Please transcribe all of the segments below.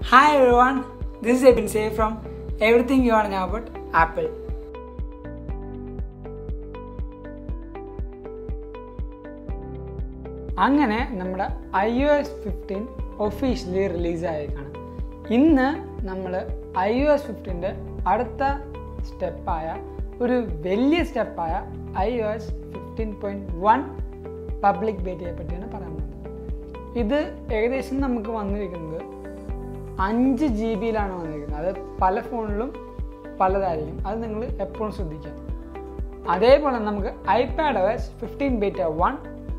Hi everyone, this is Ebin Say from Everything You Want to Know About Apple. അങ്ങനെ നമ്മുടെ I O S fifteen officially റിലീസായേക്കാണ് ഇന്ന് നമ്മൾ I O S ഫിഫ്റ്റീൻ്റെ അടുത്ത സ്റ്റെപ്പായ ഒരു വലിയ സ്റ്റെപ്പായ I O S fifteen point one public ബേറ്റയെ പറ്റിയാണ് പറയാൻ പോകുന്നത് ഇത് ഏകദേശം നമുക്ക് വന്നിരിക്കുന്നത് അഞ്ച് ജി ബിയിലാണ് വന്നിരിക്കുന്നത് അത് പല ഫോണിലും പലതായിരിക്കും അത് നിങ്ങൾ എപ്പോഴും ശ്രദ്ധിക്കുക അതേപോലെ നമുക്ക് iPad O S fifteen beta one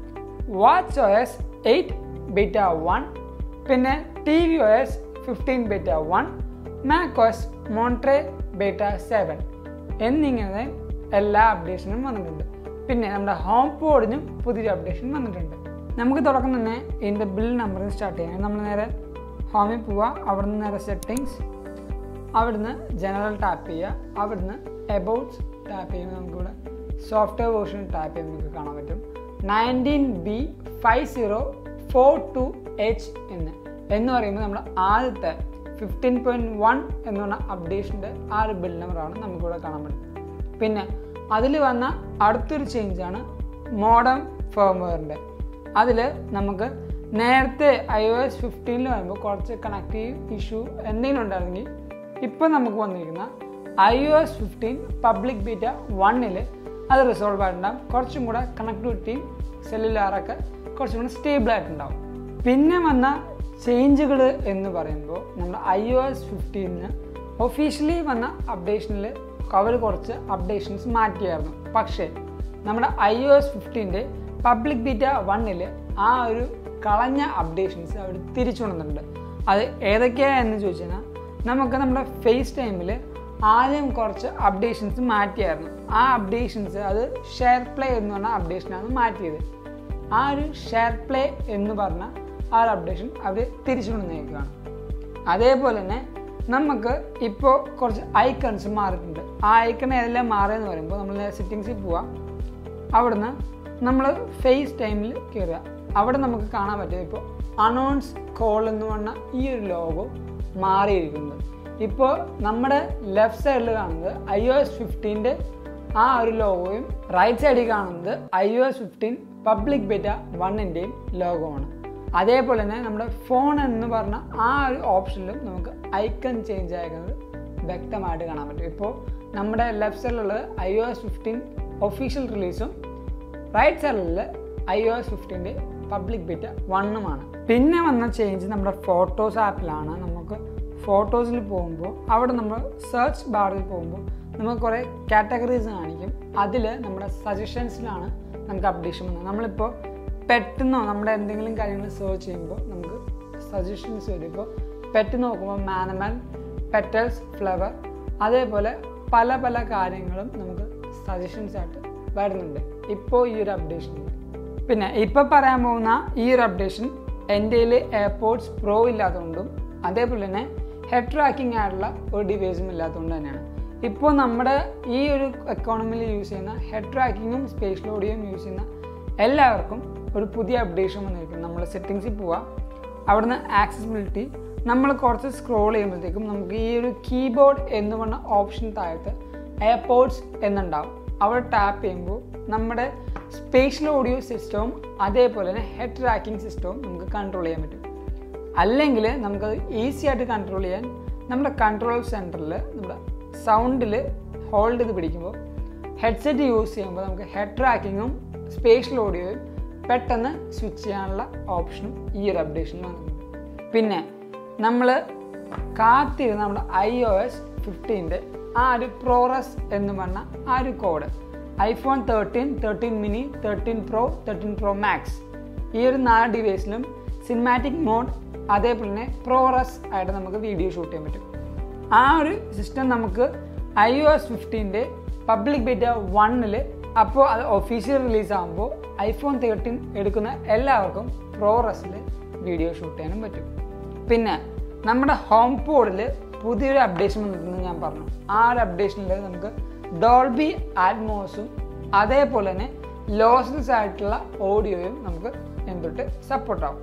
watch O S eight beta one പിന്നെ T V O S fifteen beta one Mac O S Monterey beta seven എന്നിങ്ങനെ എല്ലാ അപ്ഡേഷനും വന്നിട്ടുണ്ട് പിന്നെ നമ്മുടെ ഹോം പോഡിനും പുതിയൊരു അപ്ഡേഷൻ വന്നിട്ടുണ്ട് നമുക്ക് തുടക്കം തന്നെ ഇതിൻ്റെ ബിൽ നമ്പറിൽ സ്റ്റാർട്ട് ചെയ്യാം നമ്മൾ നേരെ ഹോമിൽ പോവുക അവിടുന്ന് നേരെ സെറ്റിങ്സ് അവിടുന്ന് ജനറൽ ടാപ്പ് ചെയ്യുക അവിടുന്ന് എബൌട്ട്സ് ടാപ്പ് ചെയ്യുമ്പോൾ നമുക്കിവിടെ സോഫ്റ്റ്വെയർ വേർഷൻ ടാപ്പ് ചെയ്യുമ്പോൾ നമുക്ക് കാണാൻ പറ്റും nineteen B five zero four two H എന്ന് എന്ന് പറയുമ്പോൾ നമ്മുടെ ആദ്യത്തെ ഫിഫ്റ്റീൻ പോയിൻറ്റ് വൺ എന്ന് പറഞ്ഞ അപ്ഡേഷൻ്റെ ആ ഒരു ബിൽ നമ്പറാണ് നമുക്കിവിടെ കാണാൻ പറ്റും പിന്നെ അതിൽ വന്ന അടുത്തൊരു ചേഞ്ചാണ് മോഡം ഫേംവെയറിൻ്റെ അതിൽ നമുക്ക് നേരത്തെ ഐ ഒ എസ് ഫിഫ്റ്റീനിൽ വരുമ്പോൾ കുറച്ച് കണക്റ്റീവ് ഇഷ്യൂ എന്തെങ്കിലും ഉണ്ടായിരുന്നെങ്കിൽ ഇപ്പോൾ നമുക്ക് വന്നിരിക്കുന്ന I O S fifteen public beta വണ്ണിൽ അത് റിസോൾവ് ആയിട്ടുണ്ടാകും കുറച്ചും കൂടെ കണക്ടിവിറ്റിയും സെല്ലുലാറൊക്കെ കുറച്ചും കൂടെ സ്റ്റേബിൾ ആയിട്ടുണ്ടാവും പിന്നെ വന്ന ചേഞ്ചുകൾ എന്ന് പറയുമ്പോൾ നമ്മുടെ ഐ ഒ എസ് ഫിഫ്റ്റീനിന് ഒഫീഷ്യലി വന്ന അപ്ഡേഷനിൽ അവർ കുറച്ച് അപ്ഡേഷൻസ് മാറ്റിയായിരുന്നു പക്ഷേ നമ്മുടെ ഐ ഒ എസ് ഫിഫ്റ്റീൻ്റെ പബ്ലിക് ബീറ്റ വണ്ണിൽ ആ ഒരു കളഞ്ഞ അപ്ഡേഷൻസ് അവർ തിരിച്ചു കൊണ്ടുവന്നിട്ടുണ്ട് അത് ഏതൊക്കെയാണെന്ന് ചോദിച്ചു കഴിഞ്ഞാൽ നമുക്ക് നമ്മുടെ ഫേസ് ടൈമിൽ ആദ്യം കുറച്ച് അപ്ഡേഷൻസ് മാറ്റിയായിരുന്നു ആ അപ്ഡേഷൻസ് അത് ഷെയർ പ്ലേ എന്ന് പറഞ്ഞ അപ്ഡേഷനാണ് മാറ്റിയത് ആ ഒരു ഷെയർ പ്ലേ എന്ന് പറഞ്ഞ ആ ഒരു അപ്ഡേഷൻ അവർ തിരിച്ചു കൊണ്ടുവന്നേക്കുകയാണ് അതേപോലെ തന്നെ നമുക്ക് ഇപ്പോൾ കുറച്ച് ഐക്കൺസ് മാറിയിട്ടുണ്ട് ആ ഐക്കൺ ഏതെല്ലാം മാറിയെന്ന് പറയുമ്പോൾ നമ്മൾ സെറ്റിങ്സിൽ പോവാം അവിടുന്ന് നമ്മൾ ഫേസ് ടൈമിൽ കയറുക അവിടെ നമുക്ക് കാണാൻ പറ്റും ഇപ്പോൾ അനൗൺസ് കോൾ എന്ന് പറഞ്ഞ ഈ ഒരു ലോഗോ മാറിയിരിക്കുന്നത് ഇപ്പോൾ നമ്മുടെ ലെഫ്റ്റ് സൈഡിൽ കാണുന്നത് ഐ ഒ എസ് ഫിഫ്റ്റീൻ്റെ ആ ഒരു ലോഗോയും റൈറ്റ് സൈഡിൽ കാണുന്നത് I O S fifteen public beta വണ്ണിൻ്റെയും ലോഗോ ആണ് അതേപോലെ തന്നെ നമ്മുടെ ഫോൺ എന്ന് പറഞ്ഞ ആ ഒരു ഓപ്ഷനിലും നമുക്ക് ഐക്കൺ ചേഞ്ച് ആയിരിക്കുന്നത് വ്യക്തമായിട്ട് കാണാൻ പറ്റും ഇപ്പോൾ നമ്മുടെ ലെഫ്റ്റ് സൈഡിലുള്ളത് I O S fifteen official റിലീസും റൈറ്റ് സൈഡിൽ ഐ ഒ എസ് ഫിഫ്റ്റീൻ്റെ പബ്ലിക് ബിറ്റ വണ്ണുമാണ് പിന്നെ വന്ന ചേഞ്ച് നമ്മുടെ ഫോട്ടോസ് ആപ്പിലാണ് നമുക്ക് ഫോട്ടോസിൽ പോകുമ്പോൾ അവിടെ നമ്മൾ സെർച്ച് ബാറിൽ പോകുമ്പോൾ നമുക്ക് കുറേ കാറ്റഗറീസ് കാണിക്കും അതിൽ നമ്മുടെ സജഷൻസിലാണ് നമുക്ക് അപ്ഡേഷൻ വന്നത് നമ്മളിപ്പോൾ പെട്ടെന്നോ നമ്മുടെ എന്തെങ്കിലും കാര്യങ്ങൾ സെർച്ച് ചെയ്യുമ്പോൾ നമുക്ക് സജഷൻസ് വരും ഇപ്പോൾ പെറ്റ് നോക്കുമ്പോൾ മാനമൽ പെറ്റൽസ് ഫ്ലവർ അതേപോലെ പല പല കാര്യങ്ങളും നമുക്ക് സജഷൻസ് ആയിട്ട് വരുന്നുണ്ട് ഇപ്പോൾ ഈ ഒരു അപ്ഡേഷനിൽ പിന്നെ ഇപ്പോൾ പറയാൻ പോകുന്ന ഈ ഒരു അപ്ഡേഷൻ എൻ്റെ എയർപോർട്സ് പ്രോ ഇല്ലാത്തതുകൊണ്ടും അതേപോലെ തന്നെ ഹെഡ് ട്രാക്കിംഗ് ആയിട്ടുള്ള ഒരു ഡിവൈസും ഇല്ലാത്തതുകൊണ്ട് തന്നെയാണ് ഇപ്പോൾ നമ്മുടെ ഈ ഒരു എക്കോണമിയിൽ യൂസ് ചെയ്യുന്ന ഹെഡ് ട്രാക്കിങ്ങും സ്പേഷ്യൽ ഓഡിയോയും യൂസ് ചെയ്യുന്ന എല്ലാവർക്കും ഒരു പുതിയ അപ്ഡേഷൻ വന്നിരിക്കും നമ്മൾ സെറ്റിങ്സിൽ പോവുക അവിടുന്ന് ആക്സസിബിലിറ്റി നമ്മൾ കുറച്ച് സ്ക്രോൾ ചെയ്യുമ്പോഴത്തേക്കും നമുക്ക് ഈ ഒരു കീബോർഡ് എന്ന് പറഞ്ഞ ഓപ്ഷൻ താഴത്ത് എയർപോർട്സ് എന്നുണ്ടാവും അവിടെ ടാപ്പ് ചെയ്യുമ്പോൾ നമ്മുടെ സ്പേഷ്യൽ ഓഡിയോ സിസ്റ്റവും അതേപോലെ തന്നെ ഹെഡ് ട്രാക്കിംഗ് സിസ്റ്റവും നമുക്ക് കൺട്രോൾ ചെയ്യാൻ പറ്റും അല്ലെങ്കിൽ നമുക്കത് ഈസി ആയിട്ട് കൺട്രോൾ ചെയ്യാൻ നമ്മുടെ കൺട്രോൾ സെൻറ്ററിൽ നമ്മുടെ സൗണ്ടിൽ ഹോൾഡ് ചെയ്ത് പിടിക്കുമ്പോൾ ഹെഡ്സെറ്റ് യൂസ് ചെയ്യുമ്പോൾ നമുക്ക് ഹെഡ് ട്രാക്കിങ്ങും സ്പേഷ്യൽ ഓഡിയോയും പെട്ടെന്ന് സ്വിച്ച് ചെയ്യാനുള്ള ഓപ്ഷനും ഈ ഒരു അപ്ഡേഷനിൽ വന്നിട്ടുണ്ട് പിന്നെ നമ്മൾ കാത്തിരുന്ന നമ്മുടെ ഐ ഒ എസ് ഫിഫ്റ്റീൻ്റെ ആ ഒരു പ്രോറസ് എന്ന് പറഞ്ഞ ആ ഒരു code iPhone thirteen thirteen mini thirteen pro thirteen pro max ഈ ഒരു നാല് ഡിവൈസിലും സിനിമാറ്റിക് മോഡ് അതേപോലെ തന്നെ പ്രോറസ് ആയിട്ട് നമുക്ക് വീഡിയോ ഷൂട്ട് ചെയ്യാൻ പറ്റും ആ ഒരു സിസ്റ്റം നമുക്ക് ഐ ഒ എസ് ഫിഫ്റ്റീൻ്റെ പബ്ലിക് ബെറ്റ വണ്ണിൽ അപ്പോൾ അത് ഒഫീഷ്യൽ റിലീസ് ആകുമ്പോൾ ഐഫോൺ തേർട്ടീൻ എടുക്കുന്ന എല്ലാവർക്കും പ്രോറസിൽ വീഡിയോ ഷൂട്ട് ചെയ്യാനും പറ്റും പിന്നെ നമ്മുടെ ഹോം പോഡിൽ പുതിയൊരു അപ്ഡേഷൻ വന്നിട്ടുണ്ടെന്ന് ഞാൻ പറഞ്ഞു ആ ഒരു അപ്ഡേഷനിൽ നമുക്ക് ഡോൾബി ആറ്റ്മോസും അതേപോലെ തന്നെ ലോസ്ലെസ് ആയിട്ടുള്ള ഓഡിയോയും നമുക്ക് എന്തൊട്ട് സപ്പോർട്ടാവും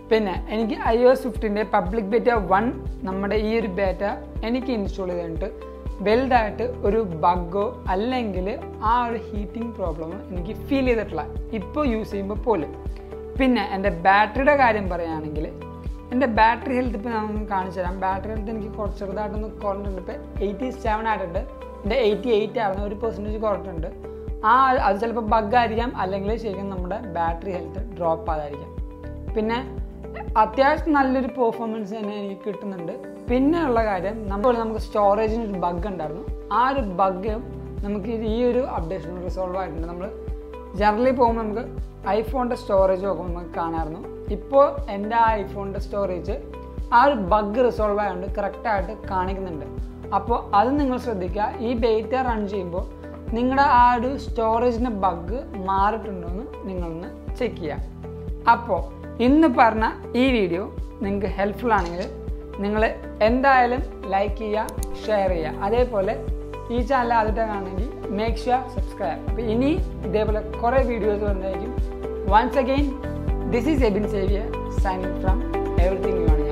പിന്നെ എനിക്ക് ഐ ഒ എസ് ഫിഫ്റ്റിൻ്റെ പബ്ലിക് ബേറ്റ വൺ നമ്മുടെ ഈ ഒരു ബേറ്റ എനിക്ക് ഇൻസ്റ്റാൾ ചെയ്തിട്ട് വലുതായിട്ട് ഒരു ബഗ്ഗോ അല്ലെങ്കിൽ ആ ഒരു ഹീറ്റിംഗ് പ്രോബ്ലമോ എനിക്ക് ഫീൽ ചെയ്തിട്ടില്ല ഇപ്പോൾ യൂസ് ചെയ്യുമ്പോൾ പോലും പിന്നെ എൻ്റെ ബാറ്ററിയുടെ കാര്യം പറയുകയാണെങ്കിൽ എൻ്റെ ബാറ്ററി ഹെൽത്ത് ഇപ്പോൾ ഞാൻ കാണിച്ചു തരാം ബാറ്ററി ഹെൽത്ത് എനിക്ക് കുറച്ച് ചെറുതായിട്ടൊന്ന് കുറഞ്ഞിട്ടുണ്ട് ഇപ്പോൾ എയ്റ്റി സെവൻ ആയിട്ടുണ്ട് എൻ്റെ എയ്റ്റി എയ്റ്റ് ആയിരുന്നു ഒരു പെർസെൻറ്റേജ് കുറഞ്ഞിട്ടുണ്ട് ആ അത് ചിലപ്പോൾ ബഗ് ആയിരിക്കാം അല്ലെങ്കിൽ ശരിക്കും നമ്മുടെ ബാറ്ററി ഹെൽത്ത് ഡ്രോപ്പ് ആകാതിരിക്കാം പിന്നെ അത്യാവശ്യം നല്ലൊരു പെർഫോമൻസ് തന്നെ എനിക്ക് കിട്ടുന്നുണ്ട് പിന്നെ ഉള്ള കാര്യം നമ്മൾ നമുക്ക് സ്റ്റോറേജിന് ഒരു ബഗ് ഉണ്ടായിരുന്നു ആ ഒരു ബഗ് നമുക്ക് ഈ ഒരു അപ്ഡേഷൻ റിസോൾവ് ആയിട്ടുണ്ട് നമ്മൾ ജനറലി പോകുമ്പോൾ നമുക്ക് ഐഫോണിൻ്റെ സ്റ്റോറേജ് നോക്കുമ്പോൾ നമുക്ക് കാണാമായിരുന്നു ഇപ്പോൾ എൻ്റെ ആ ഐഫോണിൻ്റെ സ്റ്റോറേജ് ആ ഒരു ബഗ് റിസോൾവ് ആയതുകൊണ്ട് കറക്റ്റായിട്ട് കാണിക്കുന്നുണ്ട് അപ്പോൾ അത് നിങ്ങൾ ശ്രദ്ധിക്കുക ഈ ബേറ്റ റൺ ചെയ്യുമ്പോൾ നിങ്ങളുടെ ആ ഒരു സ്റ്റോറേജിൻ്റെ ബഗ് മാറിയിട്ടുണ്ടോ എന്ന് നിങ്ങളൊന്ന് ചെക്ക് ചെയ്യുക അപ്പോൾ ഇന്ന് പറഞ്ഞ ഈ വീഡിയോ നിങ്ങൾക്ക് ഹെൽപ്ഫുൾ ആണെങ്കിൽ നിങ്ങൾ എന്തായാലും ലൈക്ക് ചെയ്യുക ഷെയർ ചെയ്യുക അതേപോലെ ഈ ചാനൽ ആദ്യത്തെ കാണണമെങ്കിൽ മേക്ക് ഷുവർ സബ്സ്ക്രൈബ് അപ്പോൾ ഇനി ഇതേപോലെ കുറേ വീഡിയോസ് വരുന്നതായിരിക്കും once again this is Abin Xavier signing from everything U